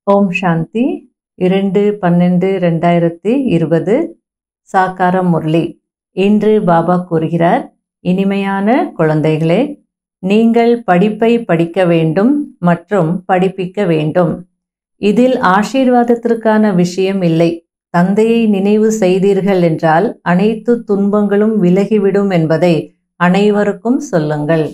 ஓம் சாந்தி இரண்டு பன்னெண்டு ரெண்டாயிரத்தி இருபது சாக்கார முரளி இன்று பாபா கூறுகிறார் இனிமையான குழந்தைகளே நீங்கள் படிப்பை படிக்க வேண்டும் மற்றும் படிப்பிக்க வேண்டும் இதில் ஆசீர்வாதத்திற்கான விஷயம் இல்லை தந்தையை நினைவு செய்தீர்கள் என்றால் அனைத்து துன்பங்களும் விலகிவிடும் என்பதை அனைவருக்கும் சொல்லுங்கள்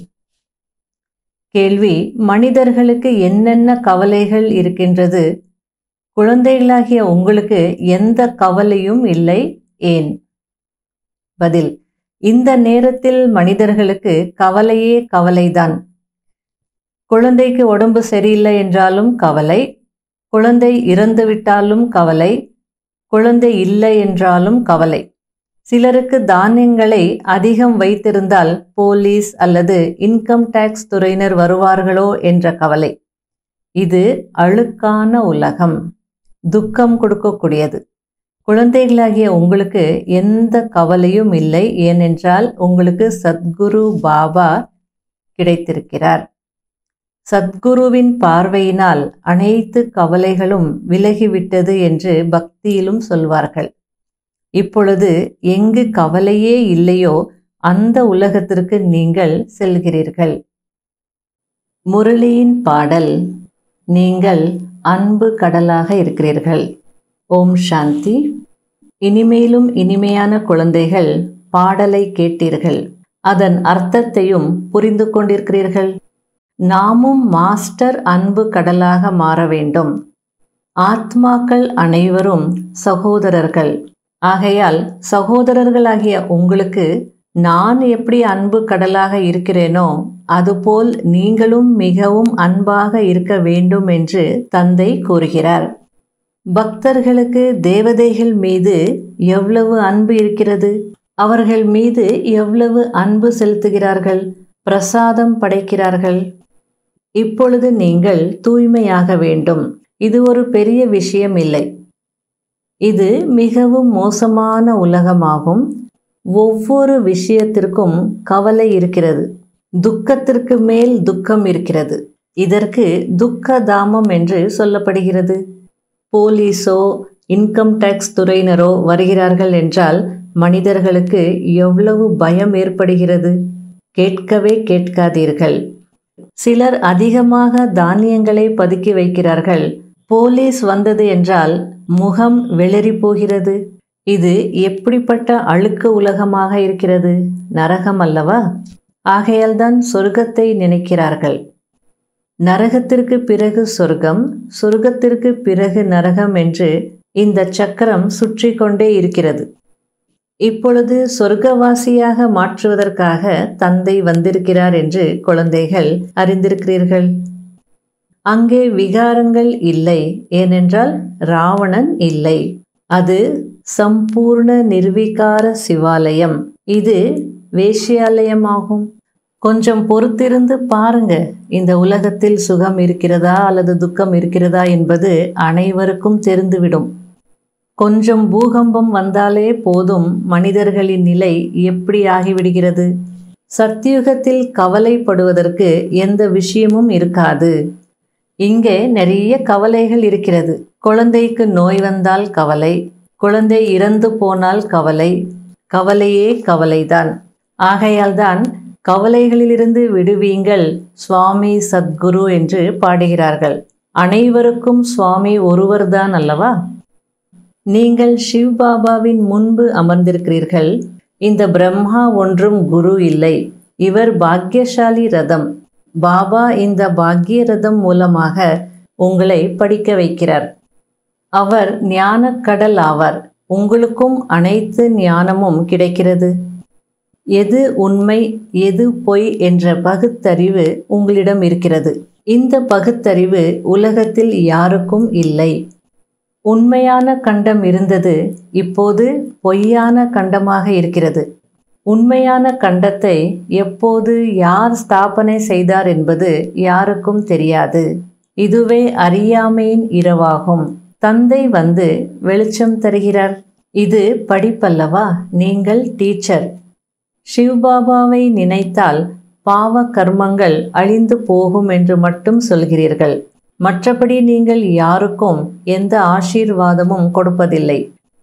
கேள்வி மனிதர்களுக்கு என்னென்ன கவலைகள் இருக்கின்றது குழந்தைகளாகிய உங்களுக்கு எந்த கவலையும் இல்லை ஏன் பதில் இந்த நேரத்தில் மனிதர்களுக்கு கவலையே கவலைதான் குழந்தைக்கு உடம்பு சரியில்லை என்றாலும் கவலை குழந்தை இறந்துவிட்டாலும் கவலை குழந்தை இல்லை என்றாலும் கவலை சிலருக்கு தானியங்களை அதிகம் வைத்திருந்தால் போலீஸ் அல்லது இன்கம் டேக்ஸ் துறையினர் வருவார்களோ என்ற கவலை இது அழுக்கான உலகம் துக்கம் கொடுக்கக்கூடியது குழந்தைகளாகிய உங்களுக்கு எந்த கவலையும் இல்லை ஏனென்றால் உங்களுக்கு சத்குரு பாபா கிடைத்திருக்கிறார் சத்குருவின் பார்வையினால் அனைத்து கவலைகளும் விலகிவிட்டது என்று பக்தியிலும் சொல்வார்கள் இப்பொழுது எங்கு கவலையே இல்லையோ அந்த உலகத்திற்கு நீங்கள் செல்கிறீர்கள் முரளியின் பாடல் நீங்கள் அன்பு கடலாக இருக்கிறீர்கள் ஓம் சாந்தி இனிமேலும் இனிமையான குழந்தைகள் பாடலை கேட்டீர்கள் அதன் அர்த்தத்தையும் புரிந்து கொண்டிருக்கிறீர்கள் நாமும் மாஸ்டர் அன்பு கடலாக மாற வேண்டும் ஆத்மாக்கள் அனைவரும் சகோதரர்கள் ஆகையால் சகோதரர்களாகிய உங்களுக்கு நான் எப்படி அன்பு கடலாக இருக்கிறேனோ அதுபோல் நீங்களும் மிகவும் அன்பாக இருக்க வேண்டும் என்று தந்தை கூறுகிறார் பக்தர்களுக்கு தேவதைகள் மீது எவ்வளவு அன்பு இருக்கிறது அவர்கள் மீது எவ்வளவு அன்பு செலுத்துகிறார்கள் பிரசாதம் படைக்கிறார்கள் இப்பொழுது நீங்கள் தூய்மையாக வேண்டும் இது ஒரு பெரிய விஷயம் இல்லை இது மிகவும் மோசமான உலகமாகும் ஒவ்வொரு விஷயத்திற்கும் கவலை இருக்கிறது துக்கத்திற்கு மேல் துக்கம் இருக்கிறது இதற்கு துக்க தாமம் என்று சொல்லப்படுகிறது போலீஸோ இன்கம் டேக்ஸ் துறையினரோ வருகிறார்கள் என்றால் மனிதர்களுக்கு எவ்வளவு பயம் ஏற்படுகிறது கேட்கவே கேட்காதீர்கள் சிலர் அதிகமாக தானியங்களை பதுக்கி வைக்கிறார்கள் போலீஸ் வந்தது என்றால் முகம் வெளிரி போகிறது இது எப்படிப்பட்ட அழுக்கு உலகமாக இருக்கிறது நரகம் அல்லவா ஆகையால்தான் சொர்க்கத்தை நினைக்கிறார்கள் நரகத்திற்கு பிறகு சொர்க்கம் சொர்க்கத்திற்கு பிறகு நரகம் என்று இந்த சக்கரம் சுற்றி கொண்டே இருக்கிறது இப்பொழுது சொர்க்கவாசியாக மாற்றுவதற்காக தந்தை வந்திருக்கிறார் என்று குழந்தைகள் அறிந்திருக்கிறீர்கள் அங்கே விகாரங்கள் இல்லை ஏனென்றால் ராவணன் இல்லை அது சம்பூர்ண நிர்விகார சிவாலயம் இது வேஷ்யாலயமாகும் கொஞ்சம் பொறுத்திருந்து பாருங்க இந்த உலகத்தில் சுகம் இருக்கிறதா அல்லது துக்கம் இருக்கிறதா என்பது அனைவருக்கும் தெரிந்துவிடும் கொஞ்சம் பூகம்பம் வந்தாலே போதும் மனிதர்களின் நிலை எப்படி ஆகிவிடுகிறது சத்தியுகத்தில் கவலைப்படுவதற்கு எந்த விஷயமும் இருக்காது இங்கே நிறைய கவலைகள் இருக்கிறது குழந்தைக்கு நோய் வந்தால் கவலை குழந்தை இறந்து போனால் கவலை கவலையே கவலைதான் ஆகையால்தான் கவலைகளிலிருந்து விடுவீங்கள் சுவாமி சத்குரு என்று பாடுகிறார்கள் அனைவருக்கும் சுவாமி ஒருவர்தான் அல்லவா நீங்கள் சிவ் பாபாவின் முன்பு அமர்ந்திருக்கிறீர்கள் இந்த பிரம்மா ஒன்றும் குரு இல்லை இவர் பாக்யசாலி ரதம் பாபா இந்த பாக்ய ரதம் மூலமாக உங்களை படிக்க வைக்கிறார் அவர் ஞானக்கடல் ஆவார் உங்களுக்கும் அனைத்து ஞானமும் கிடைக்கிறது எது உண்மை எது பொய் என்ற பகுத்தறிவு உங்களிடம் இருக்கிறது இந்த பகுத்தறிவு உலகத்தில் யாருக்கும் இல்லை உண்மையான கண்டம் இருந்தது இப்போது பொய்யான கண்டமாக இருக்கிறது உண்மையான கண்டத்தை எப்போது யார் ஸ்தாபனை செய்தார் என்பது யாருக்கும் தெரியாது இதுவே அறியாமையின் இரவாகும் தந்தை வந்து வெளிச்சம் தருகிறார் இது படிப்பல்லவா நீங்கள் டீச்சர் சிவ்பாபாவை நினைத்தால் பாவ கர்மங்கள் அழிந்து போகும் என்று மட்டும் சொல்கிறீர்கள் மற்றபடி நீங்கள் யாருக்கும் எந்த ஆசீர்வாதமும் கொடுப்பதில்லை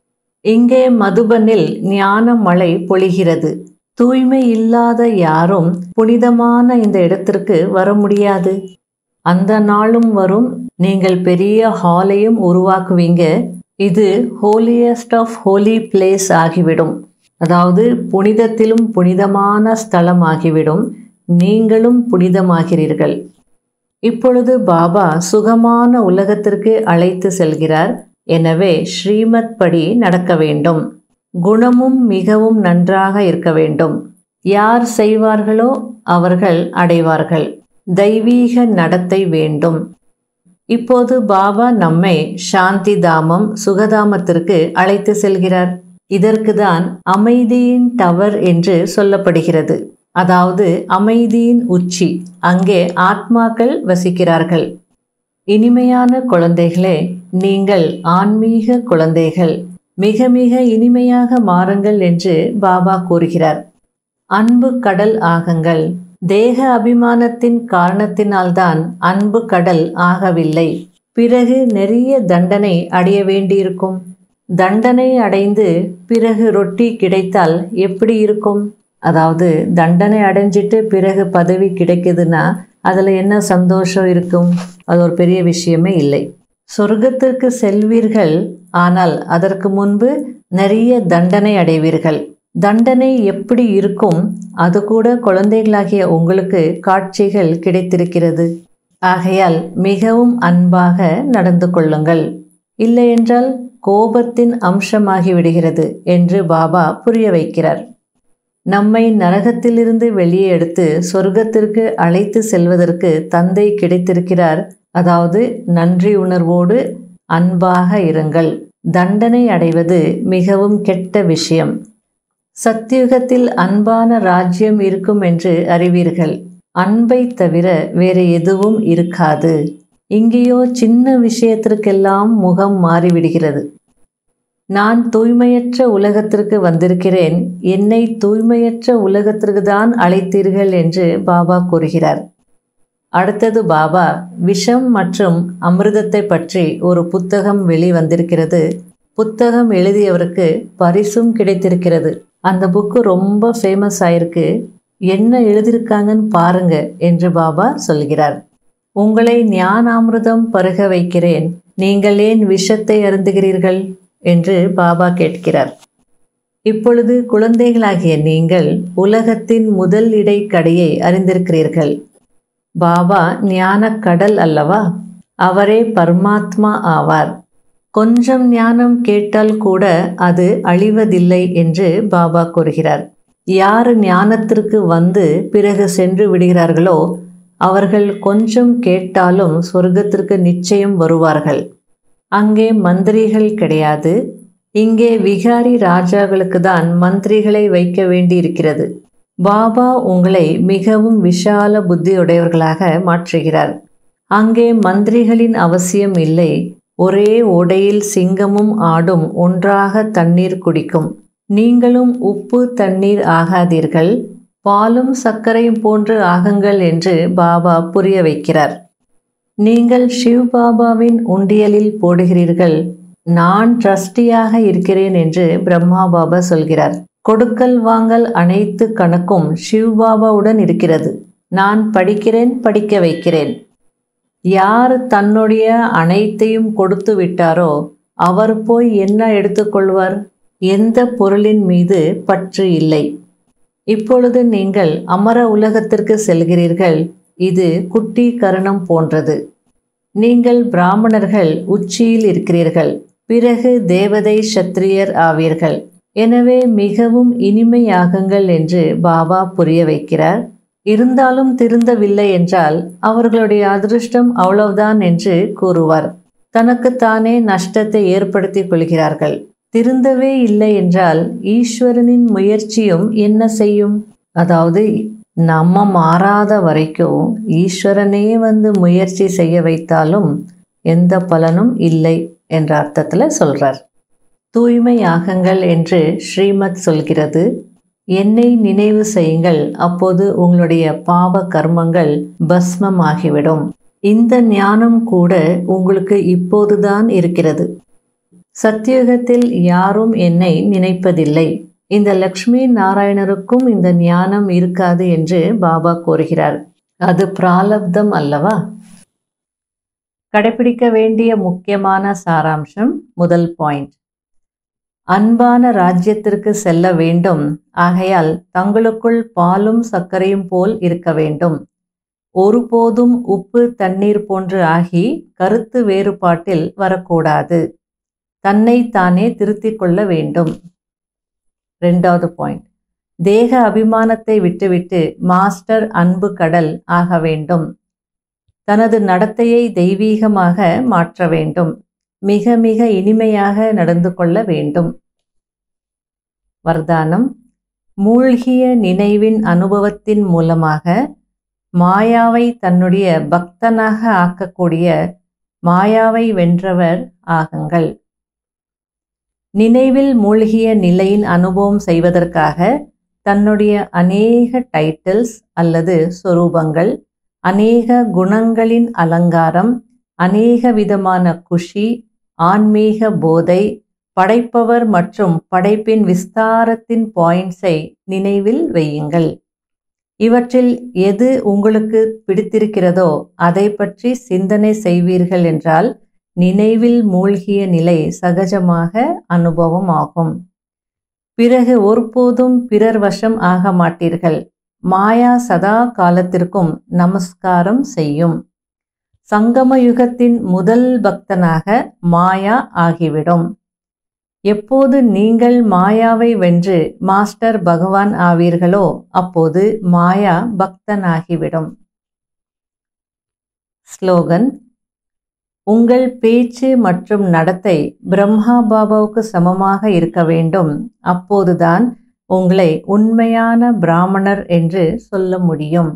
இங்கே மதுபனில் ஞான மழை பொழிகிறது தூய்மை இல்லாத யாரும் புனிதமான இந்த இடத்திற்கு வர முடியாது அந்த நாளும் வரும் நீங்கள் பெரிய ஹாலையும் உருவாக்குவீங்க இது ஹோலியஸ்ட் ஆஃப் ஹோலி பிளேஸ் ஆகிவிடும் அதாவது புனிதத்திலும் புனிதமான ஸ்தலம் ஆகிவிடும் நீங்களும் புனிதமாகிறீர்கள் இப்பொழுது பாபா சுகமான உலகத்திற்கு அழைத்து செல்கிறார் எனவே ஸ்ரீமத் படி நடக்க வேண்டும் குணமும் மிகவும் நன்றாக இருக்க வேண்டும் யார் செய்வார்களோ அவர்கள் அடைவார்கள் தெய்வீக நடத்தை வேண்டும் இப்போது பாபா நம்மை சாந்தி தாமம் சுகதாமத்திற்கு அழைத்து செல்கிறார் இதற்கு தான் அமைதியின் டவர் என்று சொல்லப்படுகிறது அதாவது அமைதியின் உச்சி அங்கே ஆத்மாக்கள் வசிக்கிறார்கள் இனிமையான குழந்தைகளே நீங்கள் ஆன்மீக குழந்தைகள் மிக மிக இனிமையாக மாறுங்கள் என்று பாபா கூறுகிறார் அன்பு கடல் ஆகுங்கள் தேக அபிமானத்தின் காரணத்தினால்தான் அன்பு கடல் ஆகவில்லை பிறகு நிறைய தண்டனை அடைய வேண்டியிருக்கும் தண்டனை அடைந்து பிறகு ரொட்டி கிடைத்தால் எப்படி இருக்கும் அதாவது தண்டனை அடைஞ்சிட்டு பிறகு பதவி கிடைக்குதுன்னா அதில் என்ன சந்தோஷம் இருக்கும் அது ஒரு பெரிய விஷயமே இல்லை சொர்க்கத்திற்கு செல்வீர்கள் ஆனால் அதற்கு முன்பு நிறைய தண்டனை அடைவீர்கள் தண்டனை எப்படி இருக்கும் அது கூட குழந்தைகளாகிய உங்களுக்கு காட்சிகள் கிடைத்திருக்கிறது ஆகையால் மிகவும் அன்பாக நடந்து கொள்ளுங்கள் இல்லையென்றால் கோபத்தின் அம்சமாகி விடுகிறது என்று பாபா புரிய வைக்கிறார் நம்மை நரகத்திலிருந்து வெளியே எடுத்து சொர்க்கத்திற்கு அழைத்து செல்வதற்கு தந்தை கிடைத்திருக்கிறார் அதாவது நன்றி உணர்வோடு அன்பாக இருங்கள் தண்டனை அடைவது மிகவும் கெட்ட விஷயம் சத்தியுகத்தில் அன்பான ராஜ்யம் இருக்கும் என்று அறிவீர்கள் அன்பை தவிர வேறு எதுவும் இருக்காது இங்கேயோ சின்ன விஷயத்திற்கெல்லாம் முகம் மாறிவிடுகிறது நான் தூய்மையற்ற உலகத்திற்கு வந்திருக்கிறேன் என்னை தூய்மையற்ற உலகத்திற்கு தான் அழைத்தீர்கள் என்று பாபா கூறுகிறார் அடுத்தது பாபா விஷம் மற்றும் அமிர்தத்தை பற்றி ஒரு புத்தகம் வெளிவந்திருக்கிறது புத்தகம் எழுதியவருக்கு பரிசும் கிடைத்திருக்கிறது அந்த புக்கு ரொம்ப ஃபேமஸ் ஆயிருக்கு என்ன எழுதியிருக்காங்கன்னு பாருங்க என்று பாபா சொல்கிறார் உங்களை ஞானாமிர்தம் பருக வைக்கிறேன் நீங்கள் ஏன் விஷத்தை அருந்துகிறீர்கள் என்று பாபா கேட்கிறார் இப்பொழுது குழந்தைகளாகிய நீங்கள் உலகத்தின் முதல் இடைக்கடையை அறிந்திருக்கிறீர்கள் பாபா ஞான கடல் அல்லவா அவரே பரமாத்மா ஆவார் கொஞ்சம் ஞானம் கேட்டால் கூட அது அழிவதில்லை என்று பாபா கூறுகிறார் யார் ஞானத்திற்கு வந்து பிறகு சென்று விடுகிறார்களோ அவர்கள் கொஞ்சம் கேட்டாலும் சொர்க்கத்திற்கு நிச்சயம் வருவார்கள் அங்கே மந்திரிகள் கிடையாது இங்கே விகாரி ராஜாக்களுக்கு தான் மந்திரிகளை வைக்க வேண்டியிருக்கிறது பாபா உங்களை மிகவும் விஷால புத்தியுடையவர்களாக மாற்றுகிறார் அங்கே மந்திரிகளின் அவசியம் இல்லை ஒரே ஓடையில் சிங்கமும் ஆடும் ஒன்றாக தண்ணீர் குடிக்கும் நீங்களும் உப்பு தண்ணீர் ஆகாதீர்கள் பாலும் சர்க்கரையும் போன்று ஆகுங்கள் என்று பாபா புரிய வைக்கிறார் நீங்கள் சிவ் பாபாவின் உண்டியலில் போடுகிறீர்கள் நான் ட்ரஸ்டியாக இருக்கிறேன் என்று பிரம்மா பாபா சொல்கிறார் கொடுக்கல் வாங்கல் அனைத்து கணக்கும் சிவ் பாபாவுடன் இருக்கிறது நான் படிக்கிறேன் படிக்க வைக்கிறேன் யார் தன்னுடைய அனைத்தையும் கொடுத்து விட்டாரோ அவர் போய் என்ன எடுத்துக்கொள்வார் எந்த பொருளின் மீது பற்று இல்லை இப்பொழுது நீங்கள் அமர உலகத்திற்கு செல்கிறீர்கள் இது குட்டி கரணம் போன்றது நீங்கள் பிராமணர்கள் உச்சியில் இருக்கிறீர்கள் பிறகு தேவதை சத்திரியர் ஆவீர்கள் எனவே மிகவும் இனிமையாகுங்கள் என்று பாபா புரிய வைக்கிறார் இருந்தாலும் திருந்தவில்லை என்றால் அவர்களுடைய அதிருஷ்டம் அவ்வளவுதான் என்று கூறுவார் தனக்குத்தானே நஷ்டத்தை ஏற்படுத்திக் கொள்கிறார்கள் திருந்தவே இல்லை என்றால் ஈஸ்வரனின் முயற்சியும் என்ன செய்யும் அதாவது நம்ம மாறாத வரைக்கும் ஈஸ்வரனே வந்து முயற்சி செய்ய வைத்தாலும் எந்த பலனும் இல்லை என்ற அர்த்தத்தில் சொல்றார் தூய்மையாகுங்கள் என்று ஸ்ரீமத் சொல்கிறது என்னை நினைவு செய்யுங்கள் அப்போது உங்களுடைய பாவ கர்மங்கள் பஸ்மமாகிவிடும் இந்த ஞானம் கூட உங்களுக்கு இப்போதுதான் இருக்கிறது சத்தியுகத்தில் யாரும் என்னை நினைப்பதில்லை இந்த லக்ஷ்மி நாராயணருக்கும் இந்த ஞானம் இருக்காது என்று பாபா கூறுகிறார் அது பிராலப்தம் அல்லவா கடைபிடிக்க வேண்டிய முக்கியமான சாராம்சம் முதல் பாயிண்ட் அன்பான ராஜ்யத்திற்கு செல்ல வேண்டும் ஆகையால் தங்களுக்குள் பாலும் சர்க்கரையும் போல் இருக்க வேண்டும் ஒருபோதும் உப்பு தண்ணீர் போன்று ஆகி கருத்து வேறுபாட்டில் வரக்கூடாது தன்னை தானே திருத்திக் கொள்ள வேண்டும் ரெண்டாவது பாயிண்ட் தேக அபிமானத்தை விட்டுவிட்டு மாஸ்டர் அன்பு கடல் ஆக வேண்டும் தனது நடத்தையை தெய்வீகமாக மாற்ற வேண்டும் மிக மிக இனிமையாக நடந்து கொள்ள வேண்டும் வர்தானம் மூழ்கிய நினைவின் அனுபவத்தின் மூலமாக மாயாவை தன்னுடைய பக்தனாக ஆக்கக்கூடிய மாயாவை வென்றவர் ஆகுங்கள் நினைவில் மூழ்கிய நிலையின் அனுபவம் செய்வதற்காக தன்னுடைய அநேக டைட்டில்ஸ் அல்லது சொரூபங்கள் அநேக குணங்களின் அலங்காரம் அநேக விதமான குஷி ஆன்மீக போதை படைப்பவர் மற்றும் படைப்பின் விஸ்தாரத்தின் பாயிண்ட்ஸை நினைவில் வையுங்கள் இவற்றில் எது உங்களுக்கு பிடித்திருக்கிறதோ அதை பற்றி சிந்தனை செய்வீர்கள் என்றால் நினைவில் மூழ்கிய நிலை சகஜமாக அனுபவம் ஆகும் பிறகு ஒருபோதும் பிறர் வசம் ஆக மாட்டீர்கள் மாயா சதா காலத்திற்கும் நமஸ்காரம் செய்யும் சங்கம யுகத்தின் முதல் பக்தனாக மாயா ஆகிவிடும் எப்போது நீங்கள் மாயாவை வென்று மாஸ்டர் பகவான் ஆவீர்களோ அப்போது மாயா பக்தனாகிவிடும் ஸ்லோகன் உங்கள் பேச்சு மற்றும் நடத்தை பிரம்மா பாபாவுக்கு சமமாக இருக்க வேண்டும் அப்போதுதான் உங்களை உண்மையான பிராமணர் என்று சொல்ல முடியும்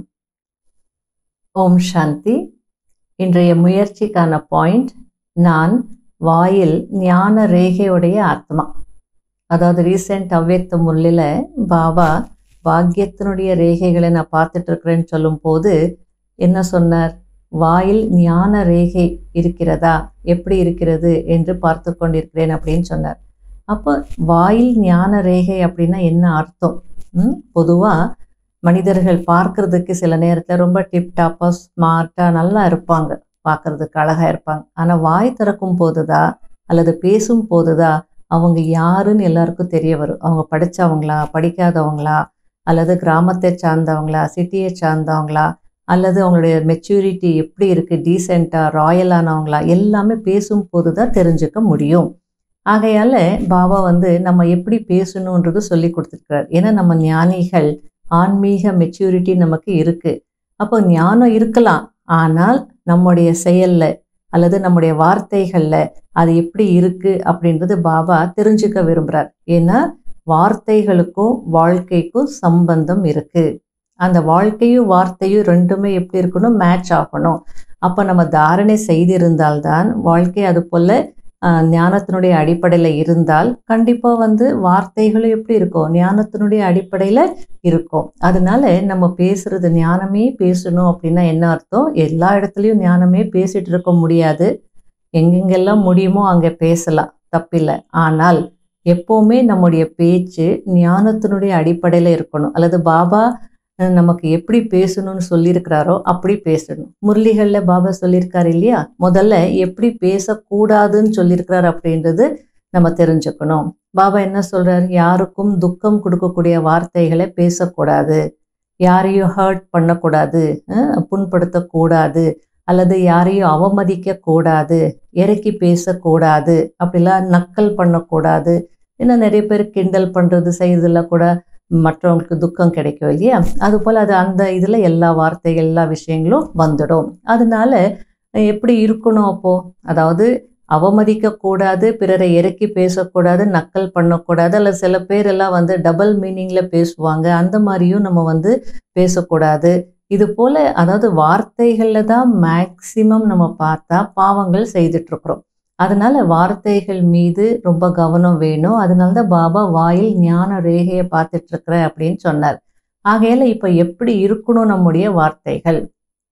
ஓம் சாந்தி இன்றைய முயற்சிக்கான பாயிண்ட் நான் வாயில் ஞான ரேகையுடைய ஆத்மா அதாவது ரீசெண்ட் அவ்வியக்த முள்ளில் பாபா பாக்கியத்தினுடைய ரேகைகளை நான் பார்த்துட்டு இருக்கிறேன்னு சொல்லும்போது என்ன சொன்னார் வாயில் ஞான ரேகை இருக்கிறதா எப்படி இருக்கிறது என்று பார்த்து கொண்டிருக்கிறேன் அப்படின்னு சொன்னார் அப்போ வாயில் ஞான ரேகை அப்படின்னா என்ன அர்த்தம் பொதுவாக மனிதர்கள் பார்க்கறதுக்கு சில நேரத்தில் ரொம்ப டிப்டாப்பாக ஸ்மார்ட்டாக நல்லா இருப்பாங்க பார்க்கறதுக்கு அழகாக இருப்பாங்க ஆனால் வாய் திறக்கும் போதுதா அல்லது பேசும் போதுதா அவங்க யாருன்னு எல்லாருக்கும் தெரிய வரும் அவங்க படித்தவங்களா படிக்காதவங்களா அல்லது கிராமத்தை சார்ந்தவங்களா சிட்டியை சார்ந்தவங்களா அல்லது அவங்களுடைய மெச்சூரிட்டி எப்படி இருக்குது டீசெண்டாக ராயலானவங்களா எல்லாமே பேசும்போது தான் தெரிஞ்சுக்க முடியும் ஆகையால் பாபா வந்து நம்ம எப்படி பேசணுன்றது சொல்லி கொடுத்துருக்கார் ஏன்னா நம்ம ஞானிகள் ஆன்மீக மெச்சூரிட்டி நமக்கு இருக்குது அப்போ ஞானம் இருக்கலாம் ஆனால் நம்முடைய செயலில் அல்லது நம்முடைய வார்த்தைகளில் அது எப்படி இருக்குது அப்படின்றது பாபா தெரிஞ்சுக்க விரும்புகிறார் ஏன்னா வார்த்தைகளுக்கும் வாழ்க்கைக்கும் சம்பந்தம் இருக்குது அந்த வாழ்க்கையும் வார்த்தையும் ரெண்டுமே எப்படி இருக்கணும் மேட்ச் ஆகணும் அப்போ நம்ம தாரணை செய்திருந்தால்தான் வாழ்க்கை அது போல் ஞானத்தினுடைய அடிப்படையில் இருந்தால் கண்டிப்பாக வந்து வார்த்தைகளும் எப்படி இருக்கும் ஞானத்தினுடைய அடிப்படையில் இருக்கும் அதனால நம்ம பேசுறது ஞானமே பேசணும் அப்படின்னா என்ன அர்த்தம் எல்லா இடத்துலையும் ஞானமே பேசிட்டு இருக்க முடியாது எங்கெங்கெல்லாம் முடியுமோ அங்கே பேசலாம் தப்பில்லை ஆனால் எப்போவுமே நம்முடைய பேச்சு ஞானத்தினுடைய அடிப்படையில் இருக்கணும் அல்லது பாபா நமக்கு எப்படி பேசணும்னு சொல்லியிருக்கிறாரோ அப்படி பேசணும் முரளிகளில் பாபா சொல்லியிருக்காரு இல்லையா முதல்ல எப்படி பேசக்கூடாதுன்னு சொல்லியிருக்கிறார் அப்படின்றது நம்ம தெரிஞ்சுக்கணும் பாபா என்ன சொல்றார் யாருக்கும் துக்கம் கொடுக்கக்கூடிய வார்த்தைகளை பேசக்கூடாது யாரையும் ஹர்ட் பண்ணக்கூடாது புண்படுத்தக்கூடாது அல்லது யாரையும் அவமதிக்க கூடாது இறக்கி பேசக்கூடாது அப்படிலாம் நக்கல் பண்ணக்கூடாது இன்னும் நிறைய பேர் கிண்டல் பண்ணுறது செய்யறதுல கூட மற்றவங்களுக்கு துக்கம் கிடைக்கும் இல்லையா அது போல் அது அந்த இதில் எல்லா வார்த்தைகள் எல்லா விஷயங்களும் வந்துடும் அதனால எப்படி இருக்கணும் அப்போது அதாவது அவமதிக்கக்கூடாது பிறரை இறக்கி பேசக்கூடாது நக்கல் பண்ணக்கூடாது அல்லது சில பேர் எல்லாம் வந்து டபுள் மீனிங்கில் பேசுவாங்க அந்த மாதிரியும் நம்ம வந்து பேசக்கூடாது இது போல் அதாவது வார்த்தைகளில் தான் மேக்சிமம் நம்ம பார்த்தா பாவங்கள் செய்துட்ருக்குறோம் அதனால வார்த்தைகள் மீது ரொம்ப கவனம் வேணும் அதனால தான் பாபா வாயில் ஞான ரேகையை பார்த்துட்டு இருக்கிறேன் அப்படின்னு சொன்னார் ஆகையால இப்போ எப்படி இருக்கணும் நம்முடைய வார்த்தைகள்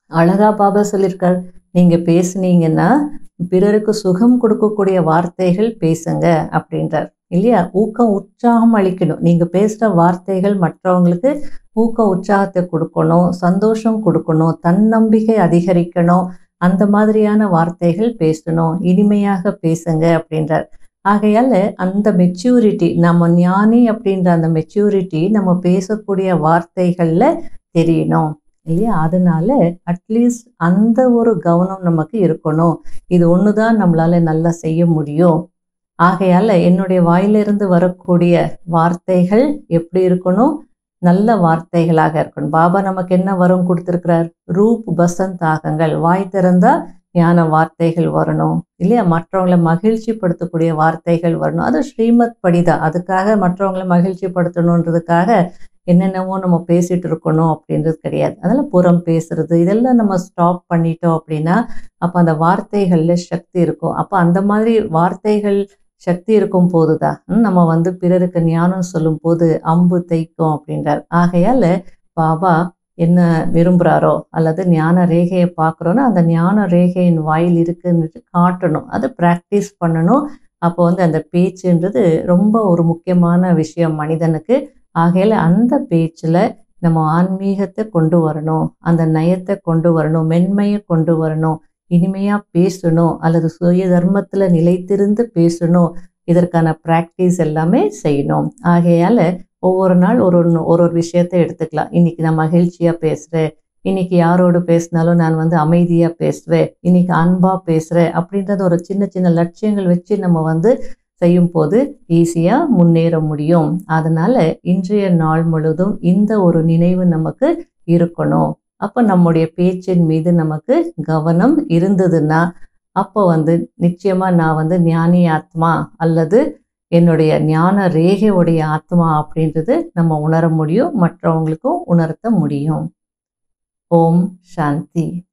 அழகா பாபா சொல்லியிருக்கார் நீங்க பேசுனீங்கன்னா பிறருக்கு சுகம் கொடுக்கக்கூடிய வார்த்தைகள் பேசுங்க அப்படின்றார் இல்லையா ஊக்கம் உற்சாகம் அளிக்கணும் நீங்க பேசுற வார்த்தைகள் மற்றவங்களுக்கு ஊக்க உற்சாகத்தை கொடுக்கணும் சந்தோஷம் கொடுக்கணும் தன்னம்பிக்கை அதிகரிக்கணும் அந்த மாதிரியான வார்த்தைகள் பேசணும் இனிமையாக பேசுங்க அப்படின்றார் ஆகையால அந்த மெச்சூரிட்டி நம்ம ஞானி அப்படின்ற அந்த மெச்சூரிட்டி நம்ம பேசக்கூடிய வார்த்தைகள்ல தெரியணும் இல்லையா அதனால அட்லீஸ்ட் அந்த ஒரு கவனம் நமக்கு இருக்கணும் இது ஒன்று தான் நம்மளால நல்லா செய்ய முடியும் ஆகையால என்னுடைய வாயிலிருந்து வரக்கூடிய வார்த்தைகள் எப்படி இருக்கணும் நல்ல வார்த்தைகளாக இருக்கணும் பாபா நமக்கு என்ன வரம் கொடுத்துருக்கிறார் ரூப் பசந்த் ஆகங்கள் வாய் திறந்தா ஞான வார்த்தைகள் வரணும் இல்லையா மற்றவங்களை மகிழ்ச்சிப்படுத்தக்கூடிய வார்த்தைகள் வரணும் அது ஸ்ரீமத் படிதான் அதுக்காக மற்றவங்களை மகிழ்ச்சிப்படுத்தணுன்றதுக்காக என்னென்னவோ நம்ம பேசிட்டு இருக்கணும் அப்படின்றது கிடையாது அதெல்லாம் புறம் பேசுறது இதெல்லாம் நம்ம ஸ்டாப் பண்ணிட்டோம் அப்படின்னா அப்போ அந்த வார்த்தைகள்ல சக்தி இருக்கும் அப்போ அந்த மாதிரி வார்த்தைகள் சக்தி இருக்கும் போதுதான் நம்ம வந்து பிறருக்கு ஞானம் சொல்லும் போது அம்பு தைக்கும் அப்படின்றார் ஆகையால பாபா என்ன விரும்புகிறாரோ அல்லது ஞான ரேகையை பார்க்குறோன்னா அந்த ஞான ரேகையின் வாயில் இருக்குன்னு காட்டணும் அதை ப்ராக்டிஸ் பண்ணணும் அப்போ வந்து அந்த பேச்சுன்றது ரொம்ப ஒரு முக்கியமான விஷயம் மனிதனுக்கு ஆகையில அந்த பேச்சில் நம்ம ஆன்மீகத்தை கொண்டு வரணும் அந்த நயத்தை கொண்டு வரணும் மென்மையை கொண்டு வரணும் இனிமையாக பேசணும் அல்லது சுய தர்மத்தில் நிலைத்திருந்து பேசணும் இதற்கான ப்ராக்டிஸ் எல்லாமே செய்யணும் ஆகையால் ஒவ்வொரு நாள் ஒரு ஒரு ஒரு விஷயத்தை எடுத்துக்கலாம் இன்னைக்கு நான் மகிழ்ச்சியாக பேசுகிறேன் இன்னைக்கு யாரோடு பேசினாலும் நான் வந்து அமைதியாக பேசுவேன் இன்னைக்கு அன்பாக பேசுகிறேன் அப்படின்றது ஒரு சின்ன சின்ன லட்சியங்கள் வச்சு நம்ம வந்து செய்யும் போது ஈஸியாக முன்னேற முடியும் அதனால இன்றைய நாள் முழுதும் இந்த ஒரு நினைவு நமக்கு இருக்கணும் அப்போ நம்முடைய பேச்சின் மீது நமக்கு கவனம் இருந்ததுன்னா அப்போ வந்து நிச்சயமாக நான் வந்து ஞானி ஆத்மா அல்லது என்னுடைய ஞான ரேகையுடைய ஆத்மா அப்படின்றது நம்ம உணர முடியும் மற்றவங்களுக்கும் உணர்த்த முடியும் ஓம் சாந்தி